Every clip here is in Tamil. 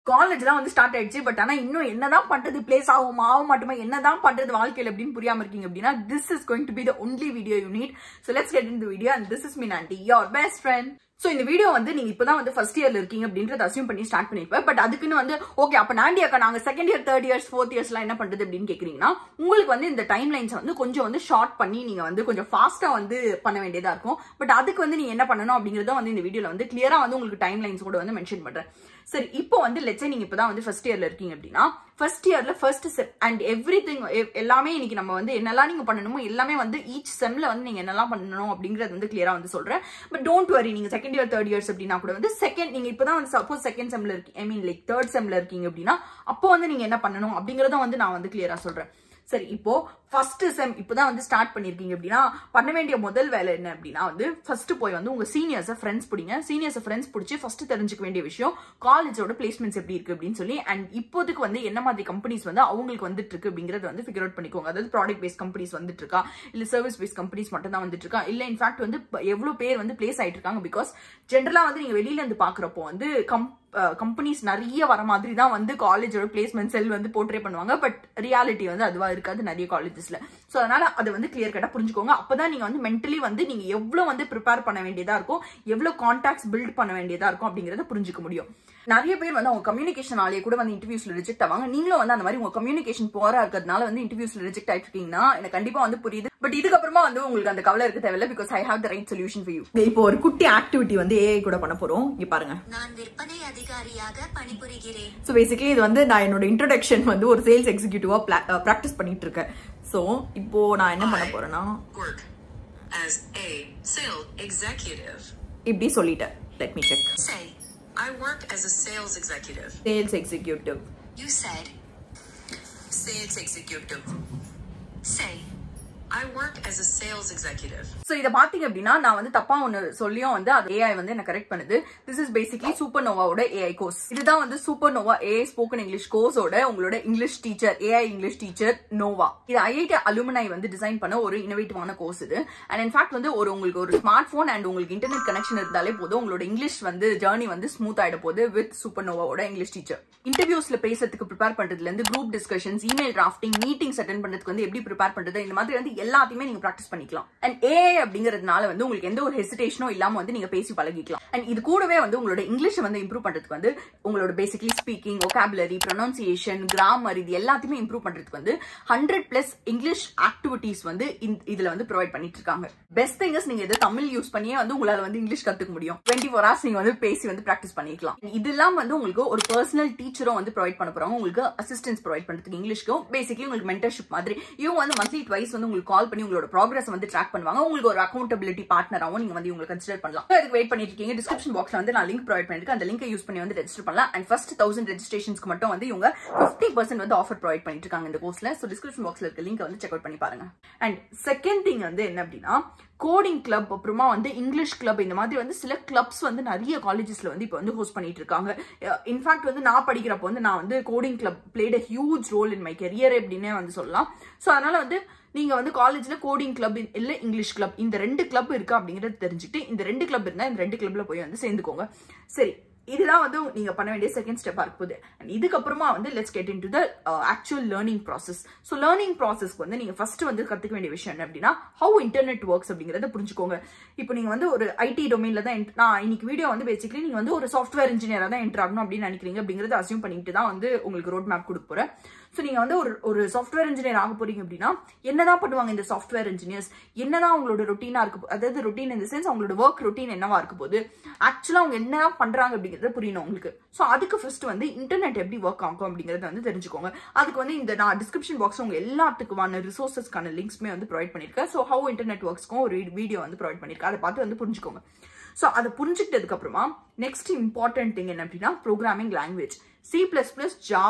காலேஜ்லாம் வந்து ஸ்டார்ட் ஆயிடுச்சு பட் ஆனா இன்னும் என்னதான் பண்றது பிளேஸ் ஆகும் ஆக மாட்டோமா என்னதான் பண்றது வாழ்க்கையில அப்படின்னு புரியாம இருக்கீங்க அப்படின்னா this is going to be the only video you need so let's get in the video and this is me Nandy your best friend so இந்த வீடியோ வந்து நீங்க இப்பதான் வந்து ஃபர்ஸ்ட் இயர்ல இருக்கீங்க அப்படின்றத அசியூம் பண்ணி ஸ்டார்ட் பண்ணிருப்பேன் பட் அதுக்குன்னு வந்து ஓகே அப்ப நாண்டி அக்கா நாங்க second year third years fourth இயர்ஸ்லாம் என்ன பண்றது அப்படின்னு கேக்குறீங்கன்னா உங்களுக்கு வந்து இந்த டைம் லைன்ஸ் வந்து கொஞ்சம் வந்து ஷார்ட் பண்ணி நீங்க வந்து கொஞ்சம் ஃபாஸ்டா வந்து பண்ண வேண்டியதா இருக்கும் பட் அதுக்கு வந்து நீங்க என்ன பண்ணணும் அப்படிங்கறத வந்து இந்த வீடியோல வந்து கிளியரா வந்து உங்களுக்கு டைம் லைன்ஸ் கூட வந்து மென்ஷன் பண்றேன் சரி இப்போ வந்து லெட்ஸே நீங்க இப்பதான் வந்து ஃபர்ஸ்ட் இயர்ல இருக்கீங்க அப்படின்னா ஃபர்ஸ்ட் இயர்ல first sem and everything எல்லாமே இன்னைக்கு நம்ம வந்து என்னெல்லாம் நீங்க பண்ணணுமோ எல்லாமே வந்து ஈச் செம்ல வந்து நீங்க என்னெல்லாம் பண்ணணும் அப்படிங்கறது வந்து கிளியரா வந்து சொல்றேன் பட் டோன்ட் வரி நீங்க செகண்ட் இயர் தேர்ட் இயர்ஸ் அப்படின்னா கூட வந்து செகண்ட் நீங்க இப்பதான் வந்து சப்போஸ் செகண்ட் செம்ல இருக்கீங்க ஐ மீன் லைக் தேர்ட் செம்ல இருக்கீங்க அப்படின்னா அப்போ வந்து நீங்க என்ன பண்ணணும் அப்படிங்கறத வந்து நான் வந்து கிளியரா சொல்றேன் சரி இப்போ ஃபர்ஸ்ட் செம் இப்போதான் வந்து ஸ்டார்ட் பண்ணிருக்கீங்க அப்படின்னா பண்ண வேண்டிய முதல் வேலை என்ன அப்படின்னா வந்து ஃபர்ஸ்ட் போய் வந்து உங்க சீனியர்ஸை ஃப்ரெண்ட்ஸ் பிடிங்க சீனியர்ஸை ஃப்ரெண்ட்ஸ் பிடிச்சி ஃபர்ஸ்ட் தெரிஞ்சுக்க வேண்டிய விஷயம் காலேஜோட பிளேஸ்மெண்ட்ஸ் எப்படி இருக்கு அப்படின்னு சொல்லி அண்ட் இப்போதைக்கு வந்து என்ன மாதிரி கம்பெனிஸ் வந்து அவங்களுக்கு வந்துட்டு இருக்கு அப்படிங்கறத வந்து ஃபிகர் அவுட் பண்ணிக்கோங்க அதாவது ப்ராடக்ட் பேஸ்ட் கம்பெனிஸ் வந்துட்டு இருக்கா இல்ல சர்வீஸ் பேஸ்ட் கம்பெனிஸ் மட்டும் தான் வந்துட்டு இருக்கா இல்ல இன்ஃபேக்ட் வந்து எவ்வளவு பேர் வந்து பிளேஸ் ஆயிட்டு இருக்காங்க பிகாஸ் ஜென்ரலா வந்து நீங்க வெளியில இருந்து பாக்குறப்போ வந்து கம் கம்பெனிஸ் நிறைய வர மாதிரி தான் வந்து காலேஜோட பிளேஸ்மெண்ட் செல் வந்து போர்ட்ரே பண்ணுவாங்க பட் ரியாலிட்டி வந்து அதுவா இருக்காது நிறைய காலேஜஸ்ல ஸோ அதனால அதை வந்து கிளியர் கட்டா புரிஞ்சுக்கோங்க அப்பதான் நீங்க வந்து மென்டலி வந்து நீங்க எவ்வளவு வந்து ப்ரிப்பேர் பண்ண வேண்டியதா இருக்கும் எவ்வளவு கான்டாக்ட்ஸ் பில்ட் பண்ண வேண்டியதா இருக்கும் அப்படிங்கறத புரிஞ்சுக்க முடியும் நிறைய பேர் வந்து அவங்க கம்யூனிகேஷன் ஆலையே கூட வந்து இன்டர்வியூஸ்ல ரிஜெக்ட் ஆவாங்க நீங்களும் வந்து அந்த மாதிரி உங்க கம்யூனிகேஷன் போரா இருக்கிறதுனால வந்து இன்டர்வியூஸ்ல ரிஜெக்ட் ஆயிட்டு இருக்கீங்கன்னா எனக்கு கண்டிப்பா வந்து புரியுது பட் இதுக்கப்புறமா வந்து உங்களுக்கு அந்த கவலை இருக்க தேவையில்ல because I have the right solution for you இப்போ ஒரு குட்டி ஆக்டிவிட்டி வந்து ஏஐ கூட பண்ண போறோம் இங்க பாருங்க நான் விற்பனை அதிகாரியாக பணிபுரிகிறேன் ஸோ பேசிக்கலி இது வந்து நான் என்னோட இன்ட்ரோடக்ஷன் வந்து ஒரு சேல்ஸ் எக்ஸிக்யூட்டிவா ப்ராக்டிஸ் பண்ணிட்டு இருக்கேன் ஸோ இப்போ நான் என்ன பண்ண போறேன்னா work as a sales executive. இப்படி சொல்லிட்டேன் let me check Say, I work as a sales executive. Sales executive you said. Sales executive. Say, I work as a sales executive. So இதை பாத்தீங்க அப்படின்னா நான் வந்து தப்பா ஒன்று சொல்லியும் வந்து அது ஏஐ வந்து என்ன கரெக்ட் பண்ணுது திஸ் இஸ் பேசிக்லி சூப்பர் நோவாவோட ஏஐ கோர்ஸ் இதுதான் வந்து Super Nova AI spoken English கோர்ஸோட உங்களோட English teacher AI English teacher Nova இது ஐஐடி அலுமினை வந்து டிசைன் பண்ண ஒரு இனோவேட்டிவான கோர்ஸ் இது அண்ட் இன்ஃபேக்ட் வந்து ஒரு உங்களுக்கு ஒரு ஸ்மார்ட் போன் அண்ட் உங்களுக்கு இன்டர்நெட் கனெக்ஷன் இருந்தாலே போதும் உங்களோட இங்கிலீஷ் வந்து ஜேர்னி வந்து ஸ்மூத் ஆயிட போகுது வித் சூப்பர் நோவாவோட இங்கிலீஷ் டீச்சர் இன்டர்வியூஸ்ல பேசுறதுக்கு ப்ரிப்பேர் பண்றதுல இருந்து group discussions email drafting meetings attend பண்றதுக்கு வந்து எப்படி ப்ரிப்பேர் பண்றது இந்த மாதிரி வந்து எல்லாத்தையுமே நீங்க ப்ராக்டிஸ் பண்ணிக்கலாம் அண்ட் ஏஐ அப்படிங்கறதுனால வந்து உங்களுக்கு எந்த ஒரு ஹெசிடேஷனும் இல்லாம வந்து நீங்க பேசி பழகிக்கலாம் அண்ட் இது கூடவே வந்து உங்களோட இங்கிலீஷ் வந்து இம்ப்ரூவ் பண்றதுக்கு வந்து உங்களோட basically speaking vocabulary pronunciation grammar இது எல்லாத்தையுமே இம்ப்ரூவ் பண்றதுக்கு வந்து ஹண்ட்ரட் பிளஸ் இங்கிலீஷ் ஆக்டிவிட்டிஸ் வந்து இந்த- இதுல வந்து ப்ரொவைட் பண்ணிட்டு இருக்காங்க பெஸ்ட் திங்கஸ் நீங்க இது தமிழ் யூஸ் பண்ணியே வந்து உங்களால வந்து இங்கிலீஷ் கத்துக்க முடியும் டுவெண்ட்டி ஃபோர் ஹவர்ஸ் நீங்க வந்து பேசி வந்து ப்ராக்டிஸ் பண்ணிக்கலாம் இது இல்லாம வந்து உங்களுக்கு ஒரு பர்சனல் டீச்சரும் வந்து ப்ரொவைட் பண்ண போறாங்க உங்களுக்கு அசிஸ்டன்ஸ் ப்ரொவைட் பண்றதுக்கு இங்கிலீஷ்க்கும் பேசிக்லி உங்களுக்கு மென்டர்ஷிப் மாதிரி இவங்க வந்து மந்த்லி ட்வைஸ் வந்து உங்களுக்கு கால் பண்ணி உங்களோட ப்ராக்ரஸ் வந்து ட்ராக் பண்ணுவாங்க உங்களுக்கு ஒரு அக்கௌண்டபிலிட்டி பார்ட்னராகவும் நீங்க வந்து உங்களுக்கு கன்சிடர் பண்ணலாம் So, அதுக்கு வெயிட் பண்ணிட்டு இருக்கீங்க டிஸ்கிரிப்ஷன் பாக்ஸ்ல வந்து நான் லிங்க் ப்ரொவைட் பண்ணிருக்கேன் அந்த லிங்கை யூஸ் பண்ணி வந்து ரெஜிஸ்டர் பண்ணலாம் அண்ட் ஃபர்ஸ்ட் தௌசண்ட் ரெஜிஸ்ட்ரேஷன்ஸ்க்கு மட்டும் வந்து இவங்க ஃபிஃப்டி பர்சன்ட் வந்து ஆஃபர் ப்ரொவைட் பண்ணிட்டு இருக்காங்க இந்த கோர்ஸ்ல ஸோ டிஸ்கிரிப்ஷன் பாக்ஸ்ல இருக்க லிங்க் வந்து செக் அவுட் பண்ணி பாருங்க அண்ட் செகண்ட் திங் வந்து என்ன அப்படின்னா கோடிங் கிளப் அப்புறமா வந்து இங்கிலீஷ் கிளப் இந்த மாதிரி வந்து சில கிளப்ஸ் வந்து நிறைய காலேஜஸ்ல வந்து இப்போ வந்து ஹோஸ்ட் பண்ணிட்டு இருக்காங்க இன்ஃபேக்ட் வந்து நான் படிக்கிறப்போ வந்து நான் வந்து coding club played a huge role in my career அப்படின்னே வந்து சொல்லலாம் ஸோ அதனால வந்து நீங்க வந்து காலேஜ்ல கோடிங் கிளப் இல்ல இங்கிலீஷ் கிளப் இந்த ரெண்டு கிளப் இருக்கா அப்படிங்கறது தெரிஞ்சுட்டு இந்த ரெண்டு கிளப் இருந்தா இந்த ரெண்டு கிளப்ல போய் வந்து சேர்ந்துக்கோங்க சரி இதுதான் வந்து நீங்க பண்ண வேண்டிய செகண்ட் ஸ்டெப்பா இருக்க போகுது அண்ட் இதுக்கப்புறமா வந்து let's get in to the actual learning process so learning ப்ராசஸ்க்கு வந்து நீங்க ஃபர்ஸ்ட் வந்து கத்துக்க வேண்டிய விஷயம் என்ன அப்படின்னா ஹவு இன்டர்நெட் ஒர்க்ஸ் அப்படிங்கறத புரிஞ்சுக்கோங்க இப்போ நீங்க வந்து ஒரு ஐடி டொமைன்ல தான் ent- நான் இன்னைக்கு வீடியோ வந்து பேசிக்கலி நீங்க வந்து ஒரு சாஃப்ட்வேர் இன்ஜினியரா தான் என்டர் ஆகணும் அப்படின்னு நினைக்கிறீங்க அப்படிங்கறத அசியூம் பண்ணிட்டு தான் வந்து உங்களுக்கு ரோட் மேப் கொடுக்க போறேன் ஸோ நீங்க வந்து ஒரு ஒரு சாஃப்ட்வேர் இன்ஜினியர் ஆக போறீங்க அப்படின்னா என்னதான் பண்ணுவாங்க இந்த சாஃப்ட்வேர் இன்ஜினியர்ஸ் என்னதான் அவங்களோட ரொட்டீனா இருக்கு போ- அதாவது ரொட்டீன் இந்த சென்ஸ் அவங்களோட ஒர்க் ரொட்டீன் என்னவா இருக்க போகுது ஆக்சுவலா அவங்க என்ன பண்றாங்க அப்படிங்கறத புரியணும் உங்களுக்கு ஸோ அதுக்கு ஃபர்ஸ்ட் வந்து இன்டர்நெட் எப்படி ஒர்க் ஆகும் அப்படிங்கறத வந்து தெரிஞ்சுக்கோங்க அதுக்கு வந்து இந்த நான் டிஸ்கிரிப்ஷன் பாக்ஸ் உங்க எல்லாத்துக்குமான ரிசோர்சஸ்க்கான லிங்க்ஸ்மே வந்து ப்ரொவைட் பண்ணிருக்கேன் ஸோ ஹவு இன்டர்நெட் ஒர்க்ஸ்க்கும் ஒரு வீடியோ வந்து ப்ரொவைட் பண்ணிருக்கேன் அதை பார்த்து வந்து புரிஞ்சுக்கோங்க ஸோ அதை புரிஞ்சுக்கிட்டதுக்கு அப்புறமா நெக்ஸ்ட் இம்பார்ட்டன்ட் திங் என்ன அப்படின்னா programming language C plus plus Java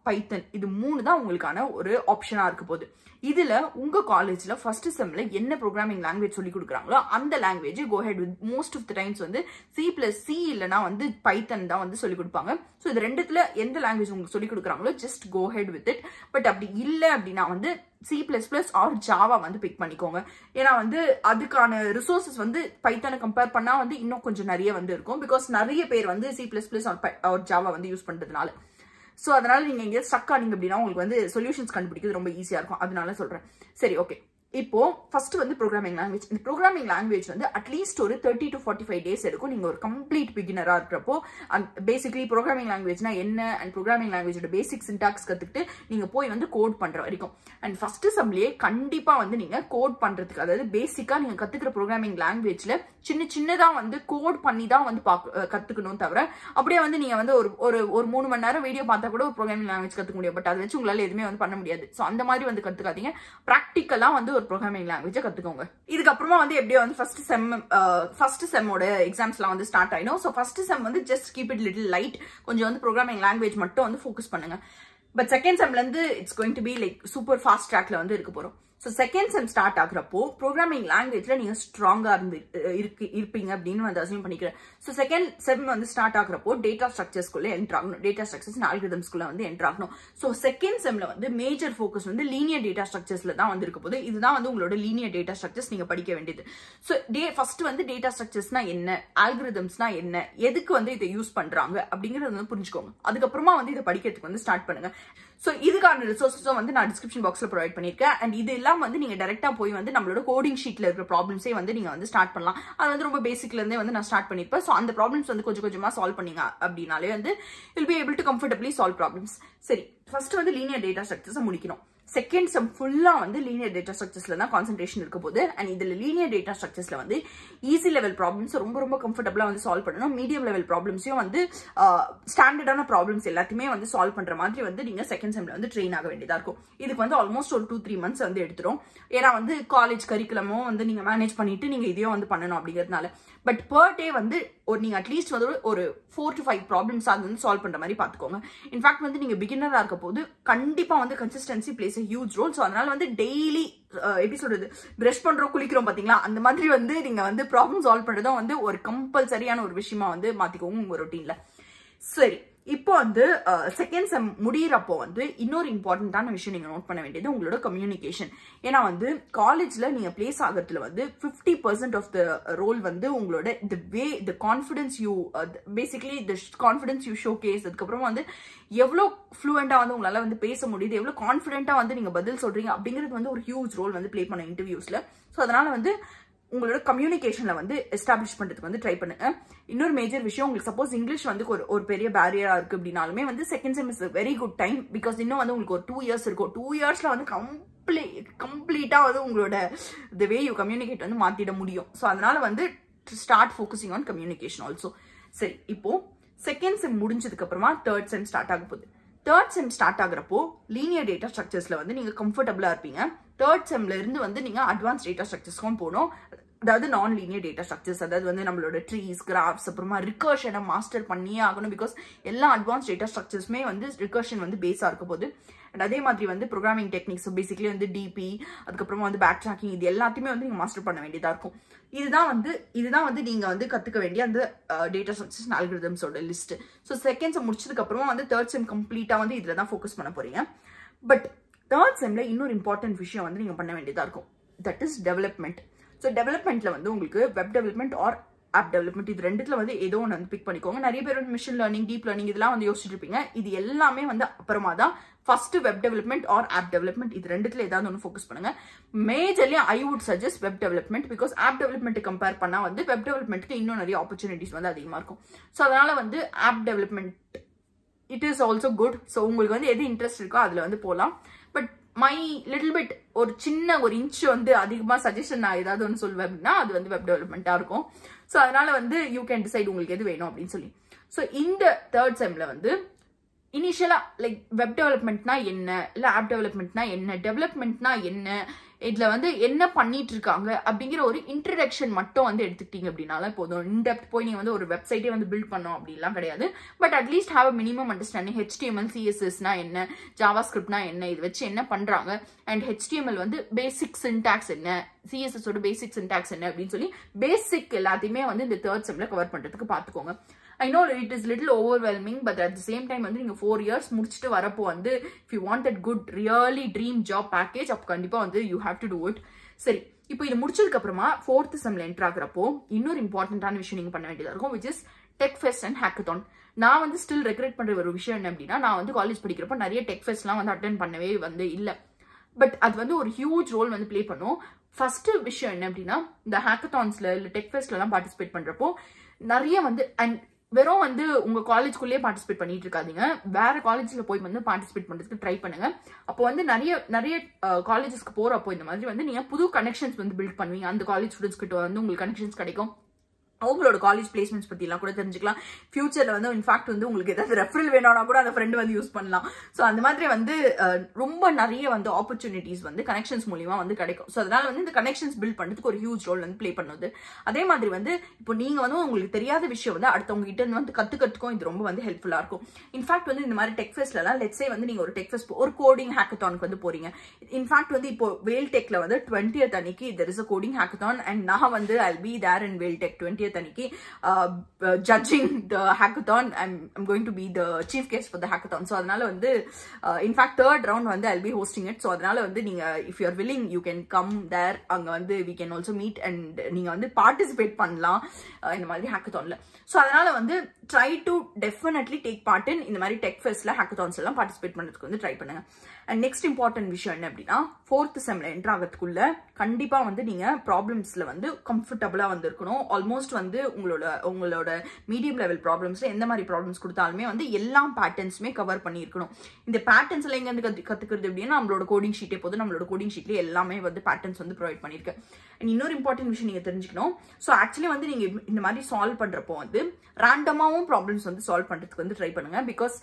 Python இது மூணு தான் உங்களுக்கான ஒரு ஆப்ஷனா இருக்க போகுது இதுல உங்க காலேஜ்ல ஃபர்ஸ்ட் செம்ல என்ன ப்ரோக்ராமிங் லாங்குவேஜ் சொல்லி கொடுக்குறாங்களோ அந்த language go ahead with most of the times வந்து சி பிளஸ் சி இல்லைனா வந்து பைத்தன் தான் வந்து சொல்லி கொடுப்பாங்க ஸோ இது ரெண்டுத்துல எந்த லாங்குவேஜ் உங்களுக்கு சொல்லி கொடுக்குறாங்களோ just go ahead with it but அப்படி இல்லை அப்படின்னா வந்து C plus plus or Java வந்து பிக் பண்ணிக்கோங்க ஏன்னா வந்து அதுக்கான ரிசோர்சஸ் வந்து பைத்தனை கம்பேர் பண்ணா வந்து இன்னும் கொஞ்சம் நிறைய வந்து இருக்கும் பிகாஸ் நிறைய பேர் வந்து C plus plus or Java வந்து யூஸ் பண்றதுனால ஸோ அதனால நீங்க எங்க ஸ்டக் ஆனீங்க அப்படின்னா உங்களுக்கு வந்து சொல்யூஷன்ஸ் கண்டுபிடிக்கிறது ரொம்ப ஈஸியா இருக்கும் அதனால சொல்றேன் சரி ஓகே இப்போ ஃபர்ஸ்ட் வந்து ப்ரோக்ராமிங் லாங்குவேஜ் இந்த ப்ரோக்ராமிங் லாங்குவேஜ் வந்து அட்லீஸ்ட் ஒரு thirty to forty five days இருக்கும் நீங்க ஒரு கம்ப்ளீட் பிகினரா இருக்கிறப்போ பேசிக்லி ப்ரோக்ராமிங் லாங்குவேஜ்னா என்ன அண்ட் ப்ரோக்ராமிங் லாங்குவேஜோட பேசிக் சின்டாக்ஸ் கத்துக்கிட்டு நீங்க போய் வந்து கோட் பண்ற வரைக்கும் அண்ட் ஃபர்ஸ்ட் சம்லயே கண்டிப்பா வந்து நீங்க கோட் பண்றதுக்கு அதாவது பேசிக்கா நீங்க கத்துக்கிற ப்ரோக்ராமிங் லாங்குவேஜ்ல சின்ன சின்னதா வந்து கோட் பண்ணி தான் வந்து பாக்க கத்துக்கணும் தவிர அப்படியே வந்து நீங்க வந்து ஒரு ஒரு ஒரு மூணு மணி நேரம் வீடியோ பார்த்தா கூட ஒரு ப்ரோக்ராமிங் லாங்குவேஜ் கத்துக்க முடியும் பட் அதை வச்சு உங்களால எதுவுமே வந்து பண்ண முடியாது ஸோ அந்த மாதிரி வந்து கத்துக்காதீங்க ப்ராக்டிக்கலா வந்து ஒரு ப்ரோக்ராமிங் லாங்குவேஜை கத்துக்கோங்க இதுக்கப்புறமா வந்து எப்படியோ வந்து ஃபர்ஸ்ட் செம் ஃபர்ஸ்ட் செம்மோட எக்ஸாம்ஸ்லாம் வந்து ஸ்டார்ட் ஆயிடும் ஸோ ஃபர்ஸ்ட் செம் வந்து just keep it little light கொஞ்சம் வந்து ப்ரோக்ராமிங் லாங்குவேஜ் மட்டும் வந்து ஃபோக்கஸ் பண்ணுங்க பட் செகண்ட் செம்ல இருந்து it's going to be like super fast ட்ராக்ல வந்து இருக்க போறோம் ஸோ செகண்ட் செம் ஸ்டார்ட் ஆகுறப்போ ப்ரோக்ராமிங் லாங்குவேஜ்ல நீங்க ஸ்ட்ராங்கா இருந்து இருக்கு இருப்பீங்க அப்படின்னு வந்து அசியூம் பண்ணிக்கிறேன் ஸோ செகண்ட் செம் வந்து ஸ்டார்ட் ஆகுறப்போ டேட்டா ஸ்ட்ரக்சர்ஸ்குள்ள என்ட்ரு ஆகணும் டேட்டா ஸ்ட்ரக்சர்ஸ் ஆல்கிரிதம்ஸ்குள்ள வந்து என்ட்ரு ஆகணும் ஸோ செகண்ட் செம்ல வந்து மேஜர் ஃபோக்கஸ் வந்து லீனியர் டேட்டா ஸ்ட்ரக்சர்ஸ்ல தான் வந்து இருக்க போது இதுதான் வந்து உங்களோட லீனியர் டேட்டா ஸ்ட்ரக்சர்ஸ் நீங்க படிக்க வேண்டியது ஸோ டே ஃபர்ஸ்ட் வந்து டேட்டா ஸ்ட்ரக்சர்ஸ்னா என்ன ஆல்கிரிதம்ஸ்னா என்ன எதுக்கு வந்து இதை யூஸ் பண்றாங்க அப்படிங்கறத வந்து புரிஞ்சுக்கோங்க அதுக்கப்புறமா வந்து இதை படிக்கிறதுக்கு வந்து ஸ்டார்ட் பண்ணுங்க ஸோ இதுக்கான ரிசோர்ஸஸும் வந்து நான் டிஸ்கிரிப்ஷன் பாக்ஸ்ல ப்ரொவைட் பண்ணியிருக்கேன் அண்ட் இது எல்லாம் வந்து நீங்க டேரக்டா போய் வந்து நம்மளோட கோடிங் ஷீட்ல இருக்கிற ப்ராப்ளம்ஸே வந்து நீங்க வந்து ஸ்டார்ட் பண்ணலாம் அது வந்து ரொம்ப பேசிக்ல இருந்தே வந்து நான் ஸ்டார்ட் பண்ணிருப்பேன் ஸோ அந்த ப்ராப்ளம்ஸ் வந்து கொஞ்சம் கொஞ்சமா சால்வ் பண்ணீங்க அப்படின்னாலே வந்து will be able to comfortably solve problems சரி ஃபர்ஸ்ட் வந்து லீனியர் டேட்டா ஸ்ட்ரக்சர்ஸை முடிக்கணும் செகண்ட் செம் ஃபுல்லா வந்து லீனியர் டேட்டா ஸ்ட்ரக்சர்ஸ்ல தான் கான்சென்ட்ரேஷன் இருக்க போது அண்ட் இதுல லீனியர் டேட்டா ஸ்ட்ரக்சர்ஸ்ல வந்து ஈஸி லெவல் ப்ராப்ளம்ஸ் ரொம்ப ரொம்ப கம்ஃபர்டபுளா வந்து சால்வ் பண்ணணும் மீடியம் லெவல் ப்ராப்ளம்ஸையும் வந்து ஸ்டாண்டர்டான ப்ராப்ளம்ஸ் எல்லாத்தையுமே வந்து சால்வ் பண்ற மாதிரி வந்து நீங்க செகண்ட் செம்ல வந்து ட்ரெயின் ஆக வேண்டியதா இருக்கும் இதுக்கு வந்து ஆல்மோஸ்ட் ஒரு டூ த்ரீ மந்த்ஸ் வந்து எடுத்துரும் ஏன்னா வந்து காலேஜ் கரிக்குலமும் வந்து நீங்க மேனேஜ் பண்ணிட்டு நீங்க இதையும் வந்து பண்ணணும் அப்படிங்கிறதுனால பட் பர் டே வந்து ஒரு நீங்க அட்லீஸ்ட் வந்து ஒரு ஃபோர் டு ஃபைவ் ப்ராப்ளம்ஸ் அது வந்து சால்வ் பண்ற மாதிரி பாத்துக்கோங்க இன்ஃபேக்ட் வந்து நீங்க பிகினரா இருக்க போது கண்டிப்பா வந்து consistency plays huge role so அதனால வந்து டெய்லி எப்படி சொல்றது பிரஷ் பண்றோம் குளிக்கிறோம் பாத்தீங்களா அந்த மாதிரி வந்து நீங்க வந்து ப்ராப்ளம் சால்வ் பண்றதும் வந்து ஒரு கம்பல்சரியான ஒரு விஷயமா வந்து மாத்திக்கோங்க உங்க ரொட்டீன்ல சரி இப்போ வந்து செகண்ட் செம் முடியிறப்போ வந்து இன்னொரு இம்பார்ட்டண்ட்டான விஷயம் நீங்க நோட் பண்ண வேண்டியது உங்களோட கம்யூனிகேஷன் ஏன்னா வந்து காலேஜ்ல நீங்க பிளேஸ் ஆகிறதுல வந்து fifty percent of the role வந்து உங்களோட the way the confidence you basically the confidence you showcase அதுக்கப்புறமா வந்து எவ்வளோ ஃப்ளூயண்டா வந்து உங்களால வந்து பேச முடியுது எவ்வளோ கான்ஃபிடென்ட்டா வந்து நீங்க பதில் சொல்றீங்க அப்படிங்கிறது வந்து ஒரு ஹியூஜ் ரோல் வந்து ப்ளே பண்ண இன்டர்வியூஸ்ல ஸோ அதனால வந்து உங்களோட கம்யூனிகேஷன்ல வந்து எஸ்டாப்ளிஷ் பண்றதுக்கு வந்து ட்ரை பண்ணுங்க இன்னொரு மேஜர் விஷயம் உங்களுக்கு சப்போஸ் இங்கிலீஷ் வந்து ஒரு ஒரு பெரிய பேரியரா இருக்கு அப்படின்னாலுமே வந்து second sem is very good time because இன்னும் வந்து உங்களுக்கு ஒரு டூ இயர்ஸ் இருக்கும் டூ இயர்ஸ்ல வந்து கம்ப்ளீட் கம்ப்ளீட்டா வந்து உங்களோட த வே யூ கம்யூனிகேட் வந்து மாத்திட முடியும் ஸோ அதனால வந்து start focusing on communication also சரி இப்போ செகண்ட் செம் முடிஞ்சதுக்கு அப்புறமா தேர்ட் செம் ஸ்டார்ட் ஆக போகுது தேர்ட் செம் ஸ்டார்ட் ஆகுறப்போ லீனியர் டேட்டா ஸ்ட்ரக்சர்ஸ்ல வந்து நீங்க கம்ஃபர்டபுளா இருப்பீங்க தேர்ட் செம்ல இருந்து வந்து நீங்க அட்வான்ஸ் டேட்டா ஸ்ட்ரக்சர்ஸ்க்கும் போகணும் அதாவது நான் லீனியர் டேட்டா ஸ்ட்ரக்சர்ஸ் அதாவது வந்து நம்மளோட ட்ரீஸ் கிராஃப்ஸ் அப்புறமா ரிகர்ஷனை மாஸ்டர் பண்ணியே ஆகணும் பிகாஸ் எல்லா அட்வான்ஸ் டேட்டா ஸ்ட்ரக்சர்ஸுமே வந்து ரிகர்ஷன் வந்து பேஸா இருக்க போது அண்ட் அதே மாதிரி வந்து ப்ரோக்ராமிங் டெக்னிக்ஸ் பேசிக்கலி வந்து டிபி அதுக்கப்புறமா வந்து பேக் ட்ராக்கிங் இது எல்லாத்தையுமே வந்து நீங்க மாஸ்டர் பண்ண வேண்டியதா இருக்கும் இதுதான் வந்து இதுதான் வந்து நீங்க வந்து கத்துக்க வேண்டிய அந்த டேட்டா ஸ்ட்ரக்சர்ஸ் அல்கிரிதம்ஸோட லிஸ்ட் ஸோ செகண்ட் செம் முடிச்சதுக்கு அப்புறமா வந்து தேர்ட் செம் கம்ப்ளீட்டா வந்து இதுல தான் ஃபோக்கஸ் பண்ண போறீங்க பட் தேர்ட் செம்ல இன்னொரு இம்பார்ட்டன்ட் விஷயம் வந்து நீங்க பண்ண வேண்டியதா இருக்கும் தட் இஸ் டெவலப்மெண்ட் ஸோ டெவலப்மெண்ட்ல வந்து உங்களுக்கு web development or app development இது ரெண்டுத்துல வந்து ஏதோ ஒன்று வந்து பிக் பண்ணிக்கோங்க நிறைய பேர் வந்து மிஷின் லேர்னிங் டீப் லேர்னிங் இதெல்லாம் வந்து யோசிச்சுட்டு இருப்பீங்க இது எல்லாமே வந்து அப்புறமா தான் first web development or app development இது ரெண்டுத்துல ஏதாவது ஒன்று ஃபோக்கஸ் பண்ணுங்க majorly I would suggest web development because app development compare பண்ணா வந்து வெப் டெவலப்மெண்ட்க்கு இன்னும் நிறைய ஆப்பர்ச்சுனிட்டிஸ் வந்து அதிகமா இருக்கும் ஸோ அதனால வந்து app development it is also good so உங்களுக்கு வந்து எது இன்ட்ரெஸ்ட் இருக்கோ அதுல வந்து போகலாம் பட் மை லிட்டில் பிட் ஒரு சின்ன ஒரு இன்ச் வந்து அதிகமாக சஜஷன் நான் ஏதாவது ஒன்று சொல்வேன் அப்படின்னா அது வந்து வெப் டெவலப்மெண்ட்டாக இருக்கும் ஸோ அதனால வந்து யூ கேன் டிசைட் உங்களுக்கு எது வேணும் அப்படின்னு சொல்லி ஸோ இந்த தேர்ட் செம்ல வந்து இனிஷியலா லைக் வெப் டெவலப்மெண்ட்னா என்ன இல்லை ஆப் டெவலப்மெண்ட்னா என்ன டெவலப்மெண்ட்னா என்ன இதுல வந்து என்ன பண்ணிட்டு இருக்காங்க அப்படிங்கிற ஒரு இன்ட்ரடக்ஷன் மட்டும் வந்து எடுத்துக்கிட்டீங்க அப்படின்னாலும் போதும் இன்டெப்த் போய் நீங்க வந்து ஒரு வெப்சைட்டே வந்து பில்ட் பண்ணோம் அப்படிலாம் கிடையாது but at least have a minimum understanding HTML சிஎஸ்எஸ்னா என்ன ஜாவா ஸ்கிரிப்ட்னா என்ன இது வச்சு என்ன பண்றாங்க அண்ட் ஹெச்டிஎம்எல் வந்து பேசிக் சின்டாக்ஸ் என்ன சிஎஸ்எஸ் ஓட பேசிக் சின்டாக்ஸ் என்ன அப்படின்னு சொல்லி பேசிக் எல்லாத்தையுமே வந்து இந்த தேர்ட் செம்ல கவர் பண்றதுக்கு பாத்துக்கோங்க I know it is little overwhelming but at the same time வந்து நீங்கள் ஃபோர் இயர்ஸ் முடிச்சுட்டு வரப்போ வந்து if you want that good really dream job package அப்போ கண்டிப்பாக வந்து you have to do it சரி இப்போ இது முடிச்சதுக்கு அப்புறமா ஃபோர்த் செம்ல என்டர் ஆகிறப்போ இன்னொரு இம்பார்ட்டன்டான விஷயம் நீங்கள் பண்ண வேண்டியதாக இருக்கும் which is tech fest and hackathon நான் வந்து ஸ்டில் ரெக்ரெட் பண்ற ஒரு விஷயம் என்ன அப்படின்னா நான் வந்து காலேஜ் படிக்கிறப்ப நிறைய டெக் ஃபெஸ்ட்லாம் வந்து அட்டன் பண்ணவே வந்து இல்லை பட் அது வந்து ஒரு ஹியூஜ் ரோல் வந்து ப்ளே பண்ணும் ஃபர்ஸ்ட் விஷயம் என்ன அப்படின்னா இந்த ஹேக்கத்தான்ஸ்ல இல்லை டெக் ஃபெஸ்ட்லாம் பார்ட்டிசிபேட் பண்றப்போ நிறைய வந்து அண்ட் வெறும் வந்து உங்க காலேஜ்குள்ளேயே பார்ட்டிசிபேட் பண்ணிட்டு இருக்காதீங்க வேற காலேஜ்ல போய் வந்து பார்ட்டிசிபேட் பண்றதுக்கு ட்ரை பண்ணுங்க அப்போ வந்து நிறைய நிறைய காலேஜஸ்க்கு போறப்போ இந்த மாதிரி வந்து நீங்க புது கனெக்ஷன்ஸ் வந்து பில்ட் பண்ணுவீங்க அந்த காலேஜ் ஸ்டூடெண்ட்ஸ் கிட்ட வந்து உங்களுக்கு கனெக்ஷன்ஸ் கிடைக்கும் அவங்களோட காலேஜ் பிளேஸ்மெண்ட்ஸ் பற்றிலாம் கூட தெரிஞ்சுக்கலாம் ஃபியூச்சரில் வந்து இன்ஃபேக்ட் வந்து உங்களுக்கு ஏதாவது ரெஃபரல் வேணும்னா கூட அந்த ஃப்ரெண்டு வந்து யூஸ் பண்ணலாம் ஸோ அந்த மாதிரி வந்து அஹ், ரொம்ப நிறைய வந்து ஆப்பர்ச்சுனிட்டிஸ் வந்து கனெக்ஷன்ஸ் மூலியமா வந்து கிடைக்கும் ஸோ அதனால வந்து இந்த கனெக்ஷன்ஸ் பில்ட் பண்ணுறதுக்கு ஒரு ஹியூஜ் ரோல் வந்து ப்ளே பண்ணுது அதே மாதிரி வந்து இப்போ நீங்கள் வந்து உங்களுக்கு தெரியாத விஷயம் வந்து அடுத்தவங்க கிட்ட இருந்து வந்து கற்றுக்கிறதுக்கும் இது ரொம்ப வந்து ஹெல்ப்ஃபுல்லாக இருக்கும் இன்ஃபேக்ட் வந்து இந்த மாதிரி டெக் ஃபெஸ்ட்லாம் லெட்ஸே வந்து நீங்கள் ஒரு டெக் ஃபெஸ்ட் ஒரு கோடிங் ஹேக்கத்தானுக்கு வந்து போறீங்க இன்ஃபேக்ட் வந்து இப்போ வேல் டெக்ல வந்து டுவெண்ட்டியத் அன்னைக்கு there is a coding hackathon and நான் வந்து I'll be there in Vel tech twentieth அன்னைக்கு judging the hackathon I'm I'm going to be the chief guest for the hackathon so அதனால வந்து இன்ஃபேக்ட் தேர்ட் ரவுண்ட் வந்து I'll be hosting it so அதனால வந்து நீங்க if you're willing you can come there அங்க வந்து we can also meet and நீங்க வந்து பார்ட்டிசிபேட் பண்ணலாம் uh, இந்த மாதிரி ஹேக்கத்தான்ல ஸோ அதனால வந்து try to definitely take part in இந்த மாதிரி டெக் ஃபெஸ்ட்ல ஹேக்கத்தான்ஸ் எல்லாம் பார்ட்டிசிபேட் பண்ணுறதுக்கு வந்து ட்ரை பண்ணுங்க அண்ட் நெக்ஸ்ட் இம்பார்ட்டன்ட் விஷயம் என்ன அப்படின்னா ஃபோர்த் செம்ல என்டர் ஆகிறதுக்குள்ள கண்டிப்பா வந்து நீங்க ப்ராப்ளம்ஸ்ல வந்து கம்ஃபர்டபுளா வந்து இருக்கணும் ஆல்மோஸ்ட் வந்து உங்களோட உங்களோட மீடியம் லெவல் ப்ராப்ளம்ஸ்ல எந்த மாதிரி ப்ராப்ளம்ஸ் கொடுத்தாலுமே வந்து எல்லா பேட்டர்ன்ஸுமே கவர் பண்ணியிருக்கணும் இந்த பேட்டர்ன்ஸ் எல்லாம் எங்க இருந்து கத்து கத்துக்கிறது அப்படின்னா நம்மளோட கோடிங் ஷீட்டே போது நம்மளோட கோடிங் ஷீட்ல எல்லாமே வந்து பேட்டர்ன்ஸ் வந்து ப்ரொவைட் பண்ணியிருக்கேன் And இன்னொரு இம்பார்ட்டன்ட் விஷயம் நீங்க தெரிஞ்சுக்கணும் ஸோ ஆக்சுவலி வந்து நீங்க இந்த மாதிரி சால்வ் பண்றப்போ வந்து ரேண்டமாவும் ப்ராப்ளம்ஸ் வந்து சால்வ் பண்றதுக்கு வந்து ட்ரை பண்ணுங்க பிகாஸ்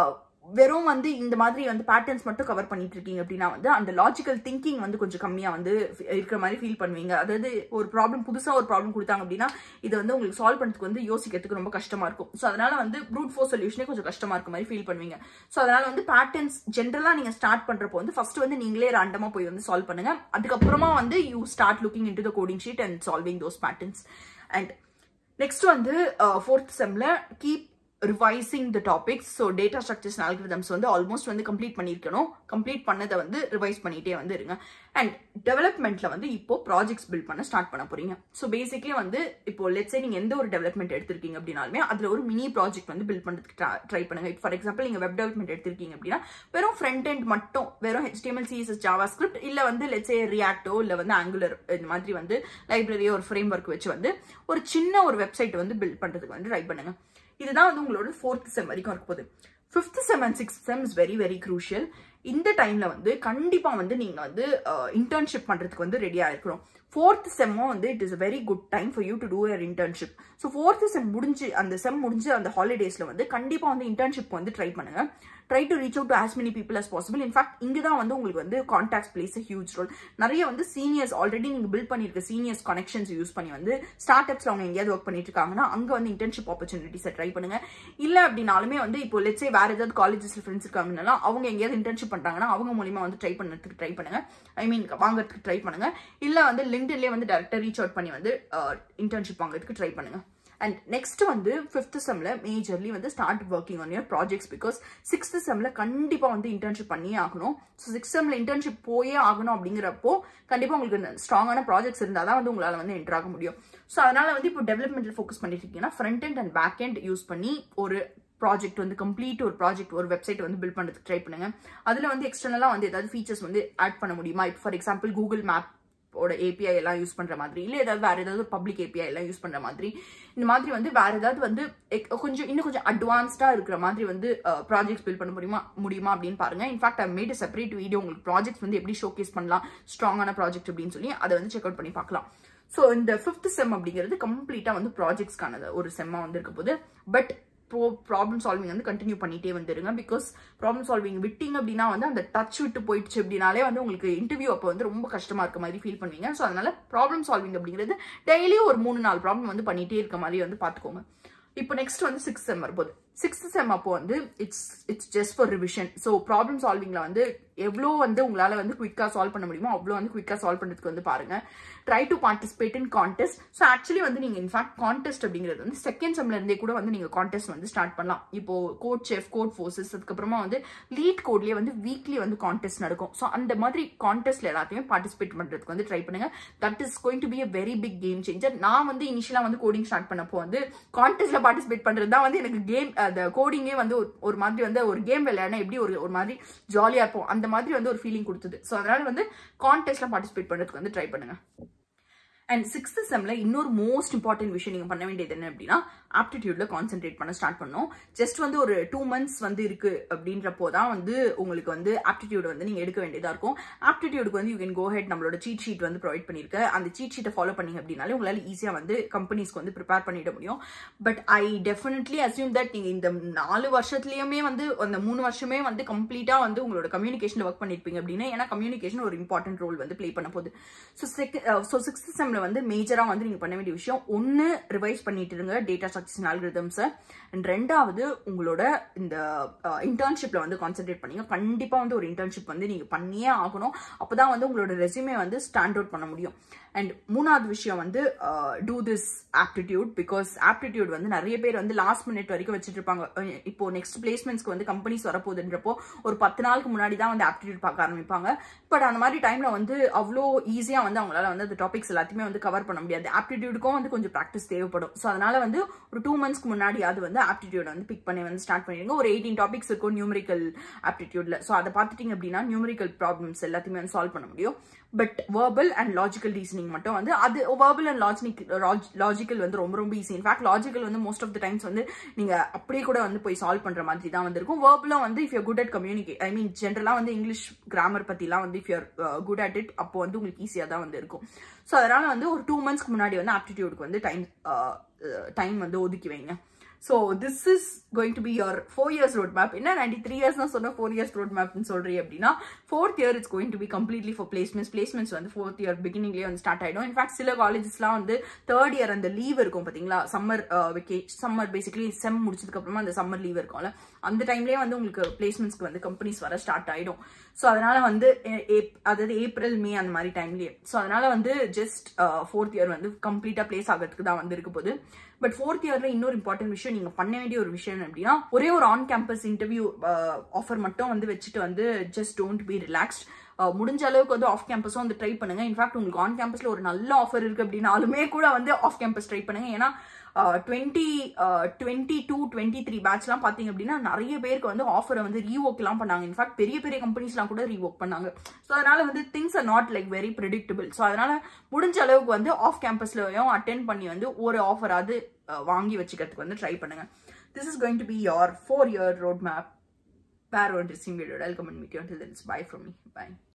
வெறும் வந்து இந்த மாதிரி வந்து பேட்டர்ன்ஸ் மட்டும் கவர் பண்ணிட்டு இருக்கீங்க அப்படின்னா வந்து அந்த லாஜிக்கல் திங்கிங் வந்து கொஞ்சம் கம்மியா வந்து இருக்கிற மாதிரி ஃபீல் பண்ணுவீங்க அதாவது ஒரு ப்ராப்ளம் புதுசா ஒரு ப்ராப்ளம் கொடுத்தாங்க அப்படின்னா இதை வந்து உங்களுக்கு சால்வ் பண்ணுறதுக்கு வந்து யோசிக்கிறதுக்கு ரொம்ப கஷ்டமா இருக்கும் ஸோ அதனால வந்து ப்ரூட் ஃபோர் சொல்யூஷனே கொஞ்சம் கஷ்டமா இருக்க மாதிரி ஃபீல் பண்ணுவீங்க ஸோ அதனால வந்து பேட்டர்ன்ஸ் ஜென்ரலா நீங்க ஸ்டார்ட் பண்றப்போ வந்து ஃபர்ஸ்ட் வந்து நீங்களே ரேண்டமா போய் வந்து சால்வ் பண்ணுங்க அதுக்கப்புறமா வந்து you start looking in to the coding sheet and solving those patterns and next வந்து ஃபோர்த் செம்ல keep revising the topics so data structures algorithms வந்து ஆல்மோஸ்ட் வந்து கம்ப்ளீட் பண்ணியிருக்கணும் கம்ப்ளீட் பண்ணதை வந்து ரிவைஸ் பண்ணிட்டே வந்து இருங்க அண்ட் டெவலப்மெண்ட்ல வந்து இப்போ ப்ராஜெக்ட்ஸ் பில்ட் பண்ண ஸ்டார்ட் பண்ண போறீங்க ஸோ பேசிக்லி வந்து இப்போ லெட்ஸே நீங்க எந்த ஒரு டெவலப்மெண்ட் எடுத்திருக்கீங்க அப்படின்னாலுமே அதுல ஒரு மினி ப்ராஜெக்ட் வந்து பில்ட் பண்ணுறதுக்கு ட்ரை பண்ணுங்க ஃபார் எக்ஸாம்பிள் நீங்க வெப் டெவலப்மெண்ட் எடுத்திருக்கீங்க அப்படின்னா வெறும் ஃப்ரண்ட் எண்ட் மட்டும் வெறும் HTML சிஎஸ்எஸ் ஜாவா ஸ்கிரிப்ட் இல்ல வந்து லெட்ஸே ரியாக்டோ இல்ல வந்து ஆங்குலர் இந்த மாதிரி வந்து லைப்ரரியோ ஒரு ஃப்ரேம் ஒர்க் வச்சு வந்து ஒரு சின்ன ஒரு வெப்சைட் வந்து பில்ட் பண்றதுக்கு வந்து ட்ரை பண்ணுங்க இதுதான் வந்து உங்களோட ஃபோர்த் செம் வரைக்கும் இருக்க போகுது fifth sem and sixth sem is very very crucial இந்த டைம்ல வந்து கண்டிப்பா வந்து நீங்க வந்து இன்டர்ன்ஷிப் பண்றதுக்கு வந்து ரெடியா இருக்கணும் ஃபோர்த் செம்மும் வந்து it is very good time for you to do your internship so fourth sem முடிஞ்சு அந்த செம் முடிஞ்சு அந்த ஹாலிடேஸ்ல வந்து கண்டிப்பா வந்து இன்டர்ன்ஷிப் வந்து ட்ரை பண்ணுங்க try to reach out to as many people as possible in fact இங்கே தான் வந்து உங்களுக்கு வந்து contact plays a huge role நிறைய வந்து சீனியர்ஸ் ஆல்ரெடி நீங்கள் பில்ட் பண்ணியிருக்க சீனியர்ஸ் கனெக்ஷன்ஸ் யூஸ் பண்ணி வந்து ஸ்டார்ட் அப்ஸ் அவங்க எங்கேயாவது ஒர்க் பண்ணிட்டு இருக்காங்கன்னா அங்கே வந்து இன்டர்ன்ஷிப் ஆப்பர்ச்சுனிட்டிஸை ட்ரை பண்ணுங்க இல்லை அப்படின்னாலுமே வந்து இப்போ லெட்ஸே வேற ஏதாவது காலேஜஸ் ஃப்ரெண்ட்ஸ் இருக்காங்கன்னா அவங்க எங்கேயாவது இன்டர்ன்ஷிப் பண்ணுறாங்கன்னா அவங்க மூலியமா வந்து ட்ரை பண்ணுறதுக்கு ட்ரை பண்ணுங்க ஐ மீன் வாங்குறதுக்கு ட்ரை பண்ணுங்க இல்லை வந்து லிங்க்டின்லேயே வந்து டேரக்டாக ரீச் அவுட் பண்ணி வந்து இன்டர்ன்ஷிப் வாங்குறதுக்கு ட்ரை பண்ணுங்க அண்ட் நெக்ஸ்ட் வந்து ஃபிஃப்த் செம்ல மேஜர்லி வந்து start working on your projects because sixth செம்ல கண்டிப்பா வந்து இன்டர்ன்ஷிப் பண்ணியே ஆகணும் ஸோ சிக்ஸ்த் செம்ல இன்டர்ன்ஷிப் போயே ஆகணும் அப்படிங்கிறப்போ கண்டிப்பா உங்களுக்கு ஸ்ட்ராங்கான ப்ராஜெக்ட்ஸ் இருந்தால் தான் வந்து உங்களால வந்து என்டர் ஆக முடியும் ஸோ அதனால வந்து இப்போ டெவலப்மெண்ட்டில் ஃபோக்கஸ் பண்ணிட்டு இருக்கீங்கன்னா front end and back end use பண்ணி ஒரு ப்ராஜெக்ட் வந்து கம்ப்ளீட் ஒரு ப்ராஜெக்ட் ஒரு வெப்சைட் வந்து பில்ட் பண்ணுறதுக்கு ட்ரை பண்ணுங்க அதில் வந்து எக்ஸ்டர்னலாக வந்து ஏதாவது ஃபீச்சர்ஸ் வந்து ஆட் பண்ண முடியுமா இப்போ ஃபார் எக்ஸாம்பிள் கூகுள் மேப் ஓட ஏபிஐ எல்லாம் யூஸ் பண்ற மாதிரி இல்ல ஏதாவது வேற ஏதாவது பப்ளிக் ஏபிஐ எல்லாம் யூஸ் பண்ற மாதிரி இந்த மாதிரி வந்து வேற ஏதாவது வந்து எக்- கொஞ்சம் இன்னும் கொஞ்சம் அட்வான்ஸ்டா இருக்கிற மாதிரி வந்து ப்ராஜெக்ட்ஸ் பில்ட் பண்ண முடியுமா முடியுமா அப்படின்னு பாருங்க in fact I made separate video உங்களுக்கு ப்ராஜெக்ட்ஸ் வந்து எப்படி ஷோகேஸ் பண்ணலாம் ஸ்ட்ராங்கான ப்ராஜெக்ட் அப்படின்னு சொல்லி அதை வந்து செக் அவுட் பண்ணி பார்க்கலாம் ஸோ இந்த ஃபிஃப்த் செம் அப்படிங்கிறது கம்ப்ளீட்டா வந்து ப்ராஜெக்ட்ஸ்க்கானது ஒரு செம்மா வந்து இருக்க போது பட் ப்ரோ ப்ராப்ளம் சால்விங் வந்து கண்டினியூ பண்ணிட்டே வந்துருங்க பிகாஸ் ப்ராப்ளம் சால்விங் விட்டிங்க அப்படின்னா வந்து அந்த டச் விட்டு போயிடுச்சு அப்படின்னாலே வந்து உங்களுக்கு இன்டர்வியூ அப்போ வந்து ரொம்ப கஷ்டமா இருக்க மாதிரி ஃபீல் பண்ணுவீங்க ஸோ அதனால ப்ராப்ளம் சால்விங் அப்படிங்கிறது டெய்லியும் ஒரு மூணு நாலு ப்ராப்ளம் வந்து பண்ணிட்டே இருக்க மாதிரி வந்து பார்த்துக்கோங்க இப்போ நெக்ஸ்ட் வந்து சிக்ஸ் செம் வரும்போது சிக்ஸ்த் செம் அப்போ வந்து it's it's just for revision so problem சால்விங்கில் வந்து எவ்வளோ வந்து உங்களால் வந்து குயிக்காக சால்வ் பண்ண முடியுமோ அவ்வளோ வந்து குயிக்காக சால்வ் பண்ணுறதுக்கு வந்து பாருங்க try to participate in contest so actually வந்து நீங்கள் இன்ஃபேக்ட் கான்டெஸ்ட் அப்படிங்கிறது வந்து செகண்ட் செம்ல இருந்தே கூட வந்து நீங்கள் கான்டெஸ்ட் வந்து ஸ்டார்ட் பண்ணலாம் இப்போ கோட் செஃப் கோட் ஃபோர்ஸஸ் அதுக்கப்புறமா வந்து லீட் கோட்லேயே வந்து வீக்லி வந்து கான்டெஸ்ட் நடக்கும் ஸோ அந்த மாதிரி கான்டெஸ்ட்ல எல்லாத்தையுமே பார்ட்டிசிபேட் பண்ணுறதுக்கு வந்து ட்ரை பண்ணுங்க that is going to be a very big game changer நான் வந்து இனிஷியலாக வந்து கோடிங் ஸ்டார்ட் பண்ணப்போ வந்து கான்டெஸ்ட்ல பார்ட்டிசிபேட் பண்ணுறது தான் வந்து எனக்கு கேம் அந்த கோடிங்கே வந்து ஒரு- ஒரு மாதிரி வந்து ஒரு கேம் விளையாடினா எப்படி ஒரு ஒரு மாதிரி ஜாலியாக இருப்போம் அந்த மாதிரி வந்து ஒரு ஃபீலிங் கொடுத்தது ஸோ அதனால வந்து கான்டெஸ்ட்ல பார்ட்டிசிபேட் பண்ணுறதுக்கு வந்து ட்ரை பண்ணுங்க அண்ட் சிக்ஸ்த் செம்ல இன்னொரு மோஸ்ட் இம்பார்ட்டன்ட் விஷயம் நீங்க பண்ண வேண்டியது என்ன அப்படின்னா ஆப்டிடியூட்ல கான்சென்ட்ரேட் பண்ண ஸ்டார்ட் பண்ணோம் ஜஸ்ட் வந்து ஒரு டூ மந்த்ஸ் வந்து இருக்கு அப்படின்றப்போ தான் வந்து உங்களுக்கு வந்து ஆப்டிடியூட் வந்து நீங்க எடுக்க வேண்டியதா இருக்கும் ஆப்டிடியூடுக்கு வந்து யூ கேன் கோ ஹெட் நம்மளோட சீட் ஷீட் வந்து ப்ரொவைட் பண்ணிருக்க அந்த சீட் ஷீட்டை ஃபாலோ பண்ணீங்க அப்படின்னாலே உங்களால ஈஸியா வந்து கம்பெனிஸ்க்கு வந்து ப்ரிப்பேர் பண்ணிட முடியும் but I definitely assume that நீங்க இந்த நாலு வருஷத்துலயுமே வந்து அந்த மூணு வருஷமே வந்து கம்ப்ளீட்டா வந்து உங்களோட கம்யூனிகேஷன் ஒர்க் பண்ணிருப்பீங்க அப்படின்னு ஏன்னா கம்யூனிகேஷன் ஒரு இம்பார்ட்டன்ட் ரோல் வந்து ப்ளே பண்ண போகுது ஸோ செக் ஸோ சிக்ஸ்த் செம்ல வந்து மேஜரா வந்து நீங்க பண்ண வேண்டிய விஷயம் ஒன்னு ரிவைஸ் பண்ணிட்டு இருங்க டேட்டா ஸ்ட்ரக்சர்ஸ் அல்கிரிதம்ஸ் அண்ட் ரெண்டாவது உங்களோட இந்த இன்டர்ன்ஷிப்ல வந்து கான்சென்ட்ரேட் பண்ணீங்க கண்டிப்பா வந்து ஒரு இன்டர்ன்ஷிப் வந்து நீங்க பண்ணியே ஆகணும் அப்பதான் வந்து உங்களோட ரெஸ்யூமே வந்து ஸ்டாண்ட் அவுட் பண்ண முடியும் அண்ட் மூணாவது விஷயம் வந்து do this aptitude because aptitude வந்து நிறைய பேர் வந்து லாஸ்ட் மினிட் வரைக்கும் வச்சுட்டு இருப்பாங்க அஹ் இப்போ நெக்ஸ்ட் பிளேஸ்மெண்ட்ஸ்க்கு வந்து கம்பெனிஸ் வரப்போகுதுன்றப்போ ஒரு பத்து நாளுக்கு முன்னாடி தான் வந்து ஆப்டிடியூட் பார்க்க ஆரம்பிப்பாங்க பட் அந்த மாதிரி டைம்ல வந்து அவ்வளோ ஈஸியா வந்து அவங்களால வந்து அந்த டாபிக்ஸ் எல்லாத்தையுமே வந்து கவர் பண்ண முடியாது ஆப்டிடியூடுக்கும் வந்து கொஞ்சம் ப்ராக்டிஸ் தேவைப்படும் ஸோ அதனால வந்து ஒரு டூ மந்த்ஸ்க்கு முன்னாடியாவது வந்து ஆப்டிடியூட் வந்து பிக் பண்ணி வந்து ஸ்டார்ட் பண்ணிடுங்க ஒரு எயிட்டீன் டாபிக்ஸ் இருக்கும் நியூமரிக்கல் ஆப்டிடியூட்ல ஸோ அதை பார்த்துட்டீங்க அப்படின்னா நியூமரிக்கல் ப்ராப்ளம்ஸ் எல்லாத்தையுமே வந்து சால்வ் பண்ண முடியும் but verbal and logical reasoning மட்டும் வந்து அது வேர்பல் அண்ட் லாஜிக் லாஜிக்கல் வந்து ரொம்ப ரொம்ப ஈஸி இன்ஃபேக்ட் லாஜிக்கல் வந்து மோஸ்ட் ஆஃப் த டைம்ஸ் வந்து நீங்க அப்படியே கூட வந்து போய் சால்வ் பண்ற மாதிரி தான் வந்து இருக்கும் வேர்பலும் வந்து if you're good at communicate I mean ஜென்ரலா வந்து இங்கிலீஷ் கிராமர் பத்திலாம் வந்து if you're good at it அப்போ வந்து உங்களுக்கு ஈஸியா தான் வந்து இருக்கும் ஸோ அதனால வந்து ஒரு டூ மந்த்ஸ்க்கு முன்னாடி வந்து ஆப்டிடியூடுக்கு வந்து டைம் டைம் வந்து ஒதுக்கி வைங்க so this is going to be your four years road map என்ன நைன்டி த்ரீ இயர்ஸ் தான் சொன்ன ஃபோர் இயர்ஸ் ரோட் மேப்னு சொல்றீ அப்படின்னா fourth year it's going to be completely for placements placements வந்து ஃபோர்த் இயர் பிகினிங்லேயே வந்து ஸ்டார்ட் ஆயிடும் இன்ஃபேக்ட் சில காலேஜஸ்லாம் வந்து தேர்ட் இயர் அந்த லீவ் இருக்கும் பாத்தீங்களா சம்மர் வெக்கே சம்மர் பேசிக்கலி செம் முடிச்சதுக்கு அப்புறமா அந்த சம்மர் லீவ் இருக்கும்ல அந்த டைம்லேயே வந்து உங்களுக்கு பிளேஸ்மெண்ட்ஸ்க்கு வந்து கம்பெனிஸ் வர ஸ்டார்ட் ஆயிடும் ஸோ அதனால வந்து ஏ- ஏப்- அதாவது ஏப்ரல் மே அந்த மாதிரி டைம்லயே ஸோ அதனால வந்து ஜஸ்ட் ஃபோர்த் இயர் வந்து கம்ப்ளீட்டா பிளேஸ் ஆகிறதுக்கு தான் வந்து இருக்க போகுது பட் ஃபோர்த் இயர்ல இன்னொரு இம்பார்ட்டன்ட் விஷயம் நீங்க பண்ண வேண்டிய ஒரு விஷயம் என்ன அப்படின்னா ஒரே ஒரு ஆன் கேம்பஸ் இன்டர்வியூ ஆஃபர் மட்டும் வந்து வச்சுட்டு வந்து ஜஸ்ட் டோன்ட் பி ரிலாக்ஸ்ட் முடிஞ்ச அளவுக்கு வந்து ஆஃப் கேம்பஸும் வந்து ட்ரை பண்ணுங்க இன்ஃபேக்ட் உங்களுக்கு ஆன் கேம்பஸ்ல ஒரு நல்ல ஆஃபர் இருக்கு அப்படின்னாலுமே கூட வந்து ஆஃப் கேம்பஸ் ட்ரை பண்ணுங்க ஏன்னா twenty twenty two twenty three பேட்ச்லாம் பார்த்தீங்க அப்படின்னா நிறைய பேருக்கு வந்து ஆஃபரை வந்து ரீவோக்லாம் பண்ணாங்க இன்ஃபேக்ட் பெரிய பெரிய கம்பெனிஸ்லாம் கூட ரீவோக் பண்ணாங்க ஸோ அதனால வந்து things are not like very predictable so அதனால முடிஞ்ச அளவுக்கு வந்து ஆஃப் கேம்பஸ்லயும் அட்டென்ட் பண்ணி வந்து ஒரு ஆஃபராவது வாங்கி வச்சுக்கிறதுக்கு வந்து ட்ரை பண்ணுங்க this is going to be your four year road map வேற ஒரு interesting video welcome and meet you until then it's bye from me bye